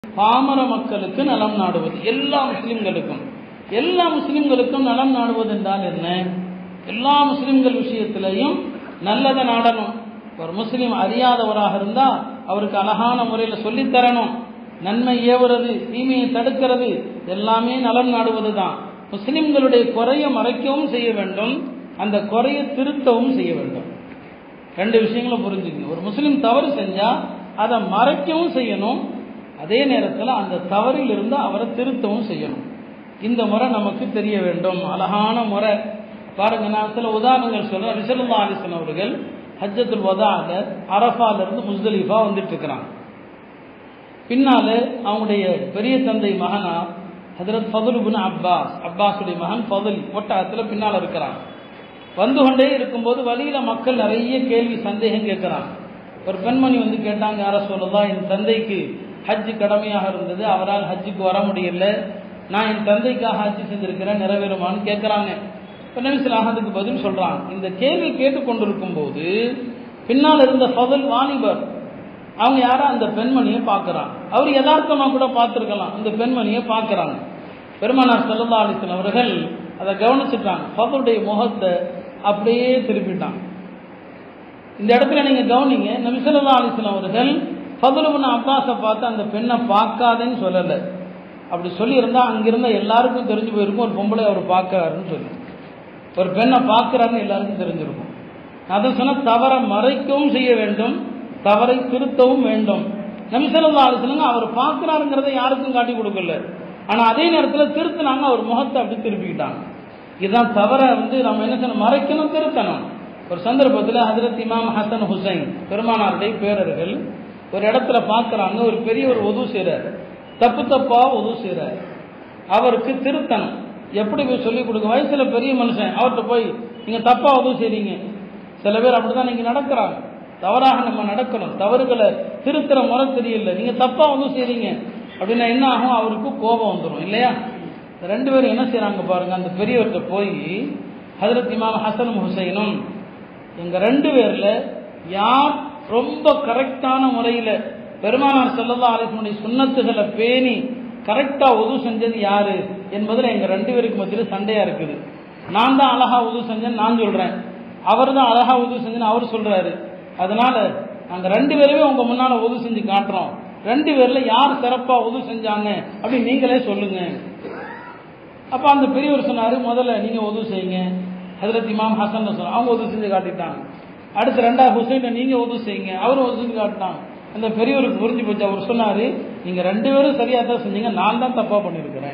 பாமர மக்களுக்கு நலம் நாடுவது எல்லா முஸ்லிம்களுக்கும் எல்லா முஸ்லிம்களுக்கும் நலம் நாடுவது என்றால் என்ன எல்லா முஸ்லிம்கள் விஷயத்திலையும் நல்லதை நாடணும் ஒரு முஸ்லீம் அறியாதவராக இருந்தால் அவருக்கு அழகான முறையில் சொல்லித் தரணும் நன்மை ஏவுறது தீமையை தடுக்கிறது எல்லாமே நலம் நாடுவது தான் முஸ்லிம்களுடைய குறைய மறைக்கவும் செய்ய வேண்டும் அந்த குறையை திருத்தவும் செய்ய வேண்டும் ரெண்டு விஷயங்களும் புரிஞ்சுக்கணும் ஒரு முஸ்லீம் தவறு செஞ்சா அதை மறைக்கவும் செய்யணும் அதே நேரத்தில் அந்த தவறில் இருந்து அவரை திருத்தவும் செய்யணும் இந்த முறை நமக்கு தெரிய வேண்டும் அழகான முறை பாருங்க நான் சில உதாரணங்கள் சொல்றேன் ரிசலுல்லா அலிசன் அவர்கள் ஹஜ்ஜத்துல் வதால அரஃபால இருந்து முஸ்தலிஃபா வந்துட்டு இருக்கிறாங்க பின்னால அவங்களுடைய பெரிய தந்தை மகனா ஹதரத் ஃபதுலுபின் அப்பாஸ் அப்பாஸுடைய மகன் ஃபதுல் ஒட்டகத்தில் பின்னால் இருக்கிறான் வந்து கொண்டே இருக்கும்போது வழியில மக்கள் நிறைய கேள்வி சந்தேகம் கேட்கிறாங்க ஒரு பெண்மணி வந்து கேட்டாங்க யார சொல்லலாம் என் தந்தைக்கு ஹஜ் கடமையாக இருந்தது அவரால் ஹஜ்ஜுக்கு வர முடியல நான் என் தந்தைக்காக ஹஜ் செஞ்சிருக்கிறேன் நிறைவேறுமான்னு கேட்குறாங்க இப்போ நபிசிலாக அதுக்கு பதில் சொல்றாங்க இந்த கேள்வி கேட்டுக்கொண்டிருக்கும் போது பின்னால் இருந்த ஃபதுல் வாலிபர் அவங்க யாரோ அந்த பெண்மணியை பார்க்குறாங்க அவர் யதார்த்தமாக கூட பார்த்துருக்கலாம் அந்த பெண்மணியை பார்க்குறாங்க பெருமானார் செல்லல்லா அலிசன் அவர்கள் அதை கவனிச்சுட்டாங்க ஃபதுடைய முகத்தை அப்படியே திருப்பிட்டாங்க இந்த இடத்துல நீங்க கவனிங்க நபிசல்லா அலிஸ்லாம் அவர்கள் ஃபதுலுபுன் அப்பாஸை பார்த்து அந்த பெண்ணை பார்க்காதேன்னு சொல்லலை அப்படி சொல்லியிருந்தா அங்கிருந்த எல்லாருக்கும் தெரிஞ்சு போயிருக்கும் ஒரு பொம்பளை அவர் பார்க்கறாருன்னு சொல்லி ஒரு பெண்ணை பார்க்கறாருன்னு எல்லாருக்கும் தெரிஞ்சிருக்கும் அதை சொன்ன தவறை மறைக்கவும் செய்ய வேண்டும் தவறை திருத்தவும் வேண்டும் நபிசல்லா அலிஸ்லங்க அவர் பார்க்கறாருங்கிறத யாருக்கும் காட்டி கொடுக்கல ஆனா அதே நேரத்தில் திருத்தினாங்க அவர் முகத்தை அப்படி திருப்பிக்கிட்டாங்க இதுதான் தவற வந்து நம்ம என்ன செய்யணும் மறைக்கணும் திருத்தணும் ஒரு சந்தர்ப்பத்தில் ஹசரத் இமாம் ஹசன் ஹுசைன் பெருமானாருடைய பேரர்கள் ஒரு இடத்துல பார்க்குறாங்க ஒரு பெரிய ஒரு உது செய்கிறார் தப்பு தப்பா உது செய்கிறார் அவருக்கு திருத்தணும் எப்படி போய் சொல்லிக் கொடுக்க வயசுல பெரிய மனுஷன் அவர்கிட்ட போய் நீங்கள் தப்பா உதவு செய்றீங்க சில பேர் அப்படிதான் நீங்க நடக்கிறாங்க தவறாக நம்ம நடக்கணும் தவறுகளை திருத்துற முறை தெரியல நீங்க தப்பா உதவு செய்றீங்க அப்படின்னா என்ன ஆகும் அவருக்கு கோபம் வந்துடும் இல்லையா ரெண்டு பேரும் என்ன செய்யறாங்க பாருங்க அந்த பெரியவர்கிட்ட போய் ஹசரத் இமாம் ஹசனும் ஹுசைனும் எங்க ரெண்டு பேர்ல யார் ரொம்ப கரெக்டான முறையில் பெருமானார் செல்லல்லா அலிஸ்மனுடைய சுண்ணத்துகளை பேணி கரெக்டா உது செஞ்சது யாரு என்பதில் எங்க ரெண்டு பேருக்கு மத்தியில் சண்டையா இருக்குது நான் தான் அழகா உது செஞ்சேன்னு நான் சொல்றேன் அவர் தான் அழகா உது செஞ்சேன்னு அவர் சொல்றாரு அதனால நாங்க ரெண்டு பேருமே உங்க முன்னால உது செஞ்சு காட்டுறோம் ரெண்டு பேர்ல யார் சிறப்பா உது செஞ்சாங்க அப்படின்னு நீங்களே சொல்லுங்க அப்ப அந்த பெரியவர் சொன்னாரு முதல்ல நீங்க உதவு செய்யுங்க ஹசரத் இமாம் ஹசன் சொன்னாங்க அவங்க உதவு செஞ்சு காட்டிட்டாங்க அடுத்து ரெண்டாவது ஹுசைன் நீங்க உதவு செய்யுங்க அவரும் உதவு செஞ்சு காட்டினாங்க அந்த பெரியவருக்கு புரிஞ்சு போச்சு அவர் சொன்னாரு நீங்க ரெண்டு பேரும் சரியா தான் செஞ்சீங்க நான் தான் தப்பா பண்ணியிருக்கிறேன்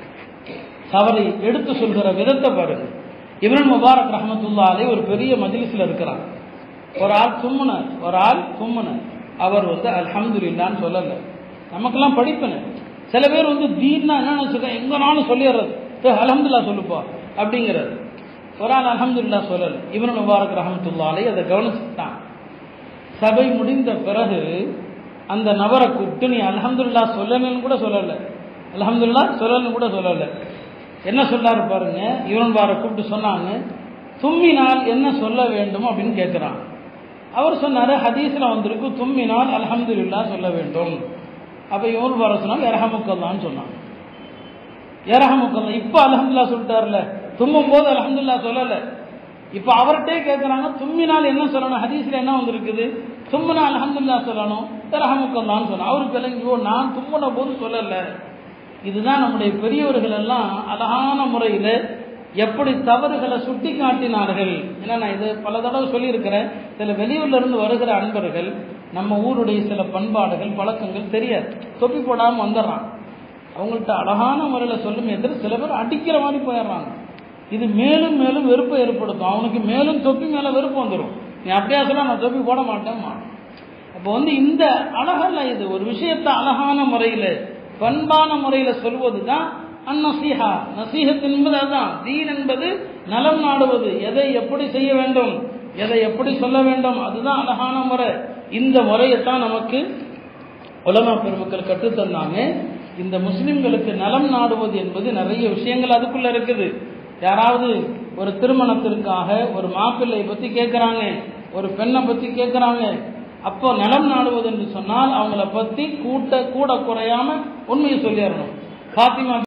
தவறை எடுத்து சொல்கிற விதத்தை பாருங்க இவரன் முபாரக் ரஹமத்துல்லா அலை ஒரு பெரிய மஜ்லிஸ்ல இருக்கிறான் ஒரு ஆள் தும்முனர் ஒரு ஆள் தும்முனர் அவர் வந்து அல்ஹம்துலில்லான்னு சொல்லல நமக்கெல்லாம் படிப்பன சில பேர் வந்து தீன்னா என்ன நினைச்சிருக்கேன் எங்கனாலும் சொல்லிடுறது அலமதுல்லா சொல்லுப்பா அப்படிங்கிறது ஒரு ஆள் அலமதுல்லா சொல்லல இவன் முபாரக் ரஹமத்துல்லாலே அதை கவனிச்சுட்டான் சபை முடிந்த பிறகு அந்த நபரை கூப்பிட்டு நீ அலமதுல்லா சொல்லணும்னு கூட சொல்லலை அலமதுல்லா சொல்லணும்னு கூட சொல்லலை என்ன சொல்லாரு பாருங்க இவன் பாரை கூப்பிட்டு சொன்னாங்க தும்மினால் என்ன சொல்ல வேண்டும் அப்படின்னு கேட்கிறான் அவர் சொன்னாரு ஹதீஸ்ல வந்திருக்கு தும்மினால் அலமதுல்லா சொல்ல வேண்டும் அப்ப இவன் பார சொன்னாங்க எரஹமுக்கல்லான்னு சொன்னாங்க எரஹமுக்கல்லா இப்ப அலமதுல்லா சொல்லிட்டார்ல தும்மும் போது அலமதுல்லா சொல்லல இப்ப அவர்கிட்டே கேட்கிறாங்க தும்மினால் என்ன சொல்லணும் ஹதீஸ்ல என்ன வந்திருக்குது தும்முனா அலமதுல்லா சொல்லணும் எரஹமுக்கல்லான்னு சொன்னா அவருக்கு விளங்கிவோ நான் தும்முன போது சொல்லல இதுதான் நம்முடைய பெரியவர்கள் எல்லாம் அழகான முறையில் எப்படி தவறுகளை சுட்டி காட்டினார்கள் ஏன்னா நான் இது பல தடவை சொல்லியிருக்கிறேன் சில வெளியூர்ல இருந்து வருகிற அன்பர்கள் நம்ம ஊருடைய சில பண்பாடுகள் பழக்கங்கள் தெரியாது தொப்பி போடாமல் வந்துடுறான் அவங்கள்ட்ட அழகான முறையில் சொல்லும் எதிர சில பேர் அடிக்கிற மாதிரி போயிடுறாங்க இது மேலும் மேலும் வெறுப்பை ஏற்படுத்தும் அவனுக்கு மேலும் தொப்பி மேலே வெறுப்பு வந்துடும் நீ அப்படியா சொல்ல நான் தொப்பி போட மாட்டேன் அப்போ வந்து இந்த அழகல்ல இது ஒரு விஷயத்தை அழகான முறையில் பண்பான முறையில் சொல்வது தான் அந்நசீஹா நசீகத் என்பது அதுதான் தீன் என்பது நலம் நாடுவது எதை எப்படி செய்ய வேண்டும் எதை எப்படி சொல்ல வேண்டும் அதுதான் அழகான முறை இந்த முறையைத்தான் நமக்கு உலமா பெருமக்கள் கற்றுத்தந்தாங்க இந்த முஸ்லிம்களுக்கு நலம் நாடுவது என்பது நிறைய விஷயங்கள் அதுக்குள்ள இருக்குது யாராவது ஒரு திருமணத்திற்காக ஒரு மாப்பிள்ளையை பத்தி கேட்குறாங்க ஒரு பெண்ணை பத்தி கேட்குறாங்க அப்போ நலம் நாடுவது என்று சொன்னால் அவங்கள பற்றி கூட்ட கூட குறையாம உண்மையை சொல்லிடணும் ஃபாத்திமா